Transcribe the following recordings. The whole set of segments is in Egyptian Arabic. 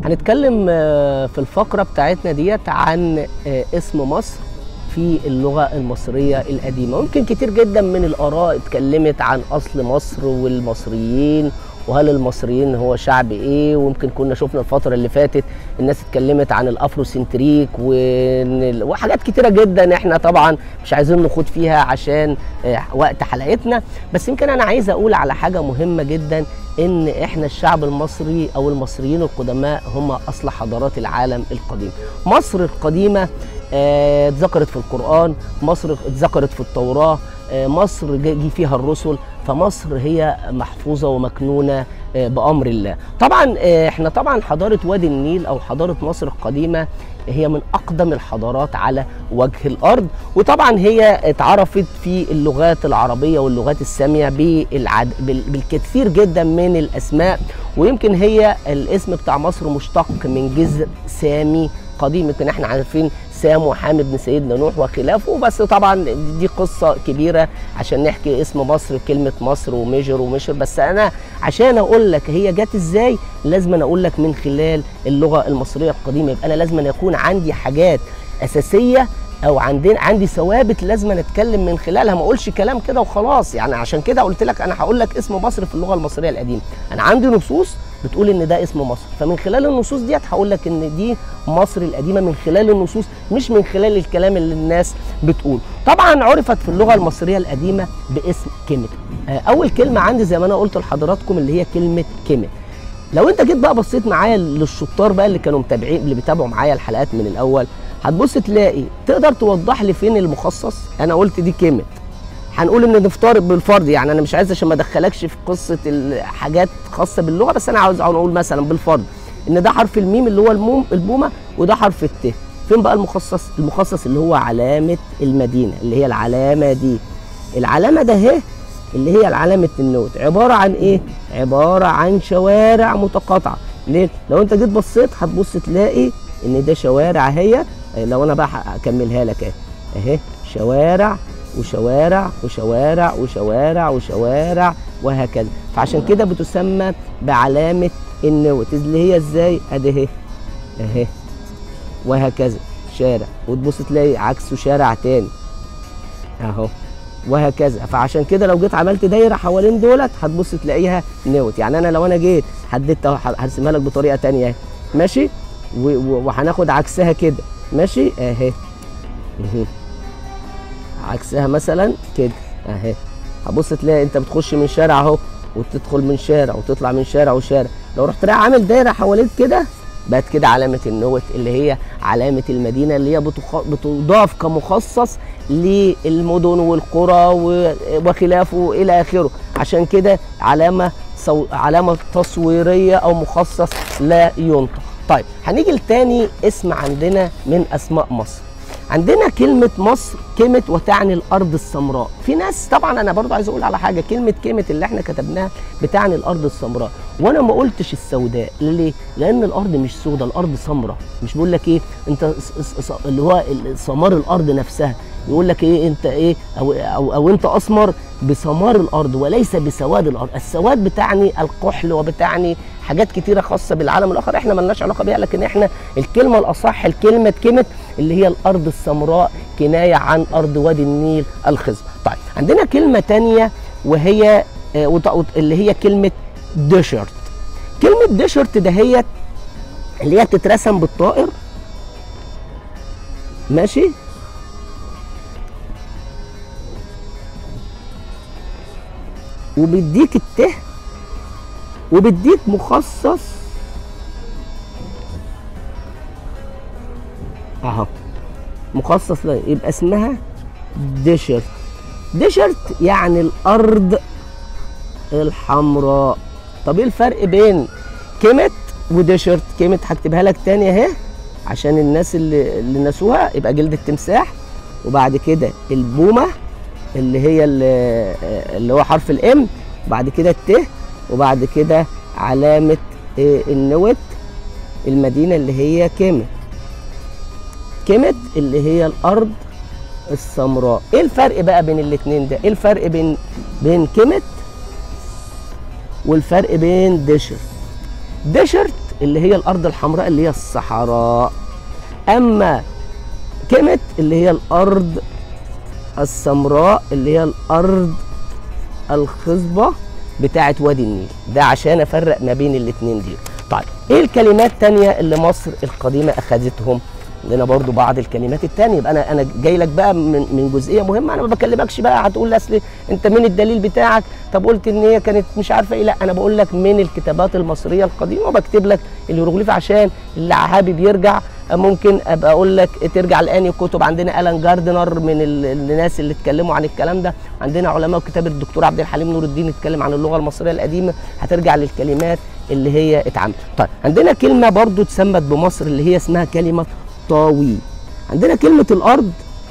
هنتكلم آه، في الفقرة بتاعتنا ديت عن آه، اسم مصر في اللغة المصرية القديمة ممكن كتير جدا من الآراء اتكلمت عن أصل مصر والمصريين وهل المصريين هو شعب ايه ويمكن كنا شفنا الفترة اللي فاتت الناس اتكلمت عن الافروسنتريك وإن ال- وحاجات كتيرة جدا احنا طبعا مش عايزين نخوض فيها عشان آه، وقت حلقتنا بس يمكن انا عايز اقول على حاجة مهمة جدا ان احنا الشعب المصري او المصريين القدماء هم اصل حضارات العالم القديم مصر القديمة آه، اتذكرت في القرآن مصر اتذكرت في التوراة آه، مصر جه جه فيها الرسل فمصر هي محفوظة ومكنونة آه، بأمر الله طبعا آه، احنا طبعا حضارة وادي النيل أو حضارة مصر القديمة هي من أقدم الحضارات على وجه الأرض وطبعا هي اتعرفت في اللغات العربية واللغات السامية بالعد... بال- بالكثير جدا من الأسماء ويمكن هي الاسم بتاع مصر مشتق من جذر سامي قديم يمكن احنا عارفين سام وحام ابن سيدنا نوح وخلافه بس طبعا دي قصه كبيره عشان نحكي اسم مصر كلمه مصر ومجر ومشر بس انا عشان اقول لك هي جت ازاي لازم أنا اقول لك من خلال اللغه المصريه القديمه يبقى انا لازم أن يكون عندي حاجات اساسيه او عندنا عندي ثوابت لازم أنا اتكلم من خلالها ما اقولش كلام كده وخلاص يعني عشان كده قلت لك انا هقول لك اسم مصر في اللغه المصريه القديمه انا عندي نصوص بتقول ان ده اسم مصر فمن خلال النصوص ديت هقول لك ان دي مصر القديمه من خلال النصوص مش من خلال الكلام اللي الناس بتقول طبعا عرفت في اللغه المصريه القديمه باسم كيميت آه، اول كلمه عندي زي ما انا قلت لحضراتكم اللي هي كلمه كيميت لو انت جيت بقى بصيت معايا للشطار بقى اللي كانوا متابعين اللي بيتابعوا معايا الحلقات من الاول هتبص تلاقي تقدر توضح لي فين المخصص انا قلت دي كلمه هنقول ان نفترض بالفرض يعني انا مش عايز عشان ما ادخلكش في قصه الحاجات خاصه باللغه بس انا عاوز اقول مثلا بالفرض ان ده حرف الميم اللي هو الموم البومه وده حرف الت فين بقى المخصص المخصص اللي هو علامه المدينه اللي هي العلامه دي العلامه ده اهي اللي هي علامه النوت عباره عن ايه عباره عن شوارع متقاطعه ليه لو انت جيت بصيت هتبص تلاقي ان ده شوارع اهي لو انا بقى هكملها لك اهي اهي شوارع وشوارع وشوارع وشوارع وشوارع وهكذا فعشان كده بتسمى بعلامة النوت اللي هي ازاي ادي اهي اهي وهكذا شارع وتبص تلاقي عكسه شارع تاني اهو وهكذا فعشان كده لو جيت عملت دايره حوالين دولت هتبص تلاقيها نوت يعني انا لو انا جيت حددت اهو هرسمها لك بطريقه تانية اهي ماشي و- و- وهناخد عكسها كده ماشي اهي اهي. عكسها مثلا كده اهي هبص تلاقي انت بتخش من شارع اهو وتدخل من شارع وتطلع من شارع وشارع لو رحت رايح عامل دايره حواليك كده بقت كده علامه النوت اللي هي علامه المدينه اللي هي بتخ... بتضاف كمخصص للمدن والقرى و... وخلافه الى اخره عشان كده علامه صو... علامه تصويريه او مخصص لا ينطق طيب هنيجي لتاني اسم عندنا من اسماء مصر عندنا كلمة مصر كلمة وتعني الأرض السمراء في ناس طبعا أنا برضو عايز أقول على حاجة كلمة كلمة اللي احنا كتبناها بتعني الأرض السمراء وأنا ما قلتش السوداء ليه؟ لأن الأرض مش سوداء الأرض سمراء مش بقول لك إيه أنت س- س- س- اللي هو ال- سمار الأرض نفسها يقول لك إيه أنت إيه أو, أو, أو أنت أسمر بسمار الأرض وليس بسواد الأرض السواد بتعني الكحل وبتعني حاجات كتيرة خاصة بالعالم الآخر احنا ملناش علاقة بيها لكن احنا الكلمة الأصح الكلمة كلمة اللي هي الأرض السمراء كناية عن أرض وادي النيل الخصب طيب عندنا كلمة تانية وهي آه، وط- وط- اللي هي كلمة ديشرت كلمة ديشرت دهيت اللي هي بتترسم بالطائر ماشي وبيديك الته وبيديك مخصص اهو مخصص له يبقى اسمها ديشرت ديشرت يعني الارض الحمراء طب ايه الفرق بين كيمت وديشرت كيمت هكتبها لك تاني اهي عشان الناس اللي اللي نسوها يبقى جلد التمساح وبعد كده البومه اللي هي اللي, اللي هو حرف الام وبعد كده الت وبعد كده علامه إيه، النوت المدينه اللي هي كيمت كيمت اللي هي الارض السمراء ايه الفرق بقى بين الاتنين ده ايه الفرق بين بين كيمت والفرق بين ديشرت ديشرت اللي هي الارض الحمراء اللي هي الصحراء اما كيمت اللي هي الارض السمراء اللي هي الارض الخصبه بتاعه وادي النيل ده عشان افرق ما بين الاثنين دي طيب ايه الكلمات التانية اللي مصر القديمه اخذتهم عندنا برضو بعض الكلمات التانية يبقى انا انا جاي لك بقى من من جزئيه مهمه انا ما بكلمكش بقى هتقول لي اصل انت مين الدليل بتاعك طب قلت ان هي كانت مش عارفه ايه لا انا بقول لك من الكتابات المصريه القديمه وبكتب لك الهيروغليف عشان اللي حابب يرجع ممكن ابقى اقول لك ترجع لاني كتب عندنا الان جاردنر من ال- الناس اللي اتكلموا عن الكلام ده عندنا علماء كتاب الدكتور عبد الحليم نور الدين اتكلم عن اللغه المصريه القديمه هترجع للكلمات اللي هي اتعملت طيب عندنا كلمه برضو اتسمت بمصر اللي هي اسمها كلمه طاوي عندنا كلمه الارض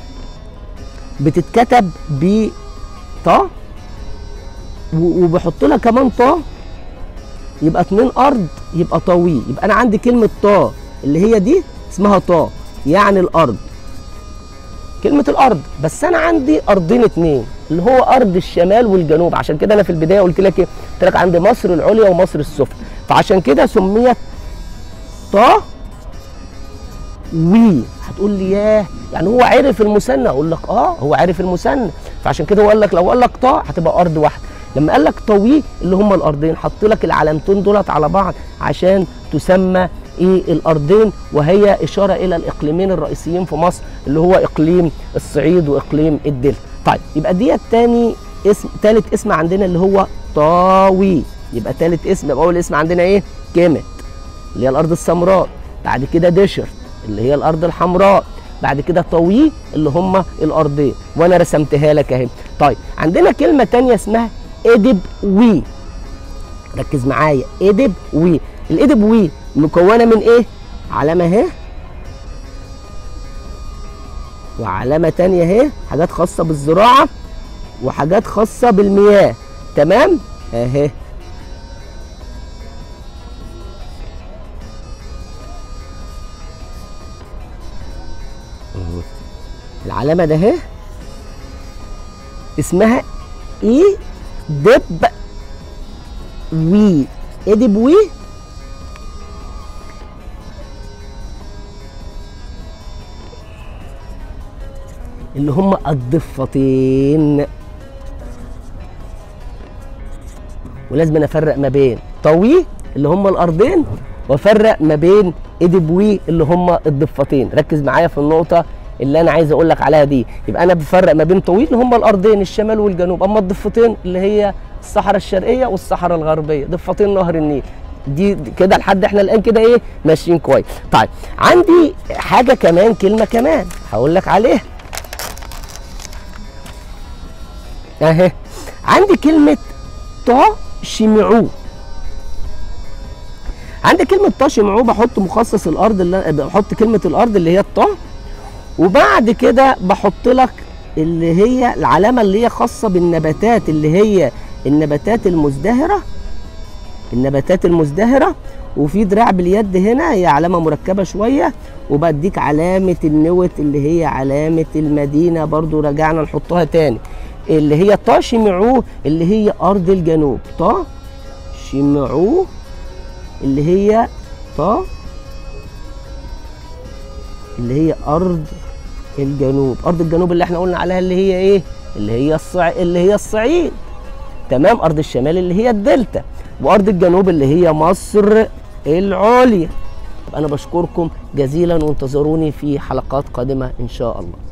بتتكتب ب طا و- وبحط لها كمان طا يبقى اتنين ارض يبقى طاوي يبقى انا عندي كلمه طا اللي هي دي اسمها طا يعني الارض كلمة الأرض بس أنا عندي أرضين اتنين اللي هو أرض الشمال والجنوب عشان كده أنا في البداية قلت لك إيه؟ قلت لك عندي مصر العليا ومصر السفلى فعشان كده سميت طا وي هتقول لي ياه يعني هو عرف المثنى اقول لك اه هو عرف المثنى فعشان كده هو قال لك لو قال لك طا هتبقى ارض واحده لما قال لك طوي اللي هم الارضين حط لك العلامتين دولت على بعض عشان تسمى ايه الارضين وهي اشاره الى الاقليمين الرئيسيين في مصر اللي هو اقليم الصعيد واقليم الدلتا طيب يبقى ديت تاني اسم تالت اسم عندنا اللي هو طاوي يبقى تالت اسم يبقى اول اسم عندنا ايه كيمت اللي هي الارض السمراء بعد كده دشر اللي هي الارض الحمراء بعد كده طوي اللي هم الارضين وانا رسمتها لك اهي طيب عندنا كلمه تانية اسمها ادب وي ركز معايا ادب وي الادب وي مكونه من ايه علامه اهي وعلامه تانية اهي حاجات خاصه بالزراعه وحاجات خاصه بالمياه تمام اهي العلامه ده اهي اسمها اي دب وي ادب وي اللي هم الضفتين ولازم أنا افرق ما بين طوي اللي هم الارضين وافرق ما بين ادبوي اللي هم الضفتين ركز معايا في النقطه اللي انا عايز اقول لك عليها دي يبقى انا بفرق ما بين طويل اللي هم الارضين الشمال والجنوب اما الضفتين اللي هي الصحراء الشرقيه والصحراء الغربيه ضفتين نهر النيل دي دي كده لحد احنا الان كده ايه ماشيين كويس طيب عندي حاجه كمان كلمه كمان هقول لك عليها اهي عندي كلمه طا شمعوه عندي كلمه طا شمعوه بحط مخصص الارض اللي بحط كلمه الارض اللي هي الطا وبعد كده بحط لك اللي هي العلامه اللي هي خاصه بالنباتات اللي هي النباتات المزدهره النباتات المزدهره وفي دراع باليد هنا هي علامه مركبه شويه وبديك علامه النوت اللي هي علامه المدينه برضو رجعنا نحطها تاني اللي هي طا شمعوه اللي هي ارض الجنوب طا شمعوه اللي هي طا اللي هي ارض الجنوب ارض الجنوب اللي احنا قلنا عليها اللي هي ايه اللي هي الصع... اللي هي الصعيد تمام ارض الشمال اللي هي الدلتا وارض الجنوب اللي هي مصر العليا انا بشكركم جزيلا وانتظروني في حلقات قادمه ان شاء الله